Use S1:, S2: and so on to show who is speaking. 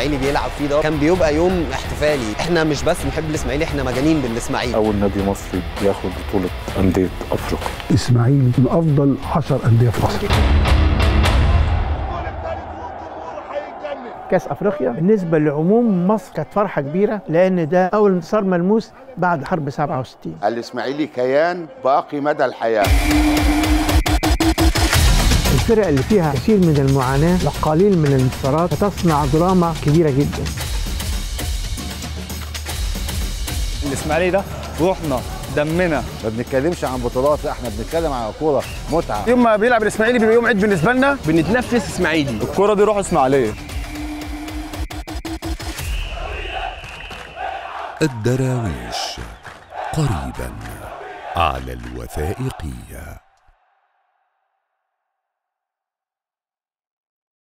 S1: الاسماعيلي بيلعب فيه ده كان بيبقى يوم احتفالي احنا مش بس بنحب الاسماعيلي احنا مجانين بالاسماعيلي
S2: اول نادي مصري ياخد بطوله انديه افريقيا
S3: الاسماعيلي من افضل 10 انديه في مصر
S4: كاس افريقيا بالنسبه لعموم مصر كانت فرحه كبيره لان ده اول انتصار ملموس بعد حرب 67
S5: الاسماعيلي كيان باقي مدى الحياه
S4: الفرق اللي فيها كثير من المعاناه وقليل من الانتصارات تصنع دراما كبيره جدا
S6: الاسماعيلي ده روحنا دمنا
S7: ما بنتكلمش عن بطولات لا احنا بنتكلم عن كوره متعه
S6: يوم ما بيلعب الاسماعيلي بيبقى يوم عيد بالنسبه لنا بنتنفس اسماعيلي الكوره دي روح اسماعيليه
S8: الدراويش قريبا على الوثائقيه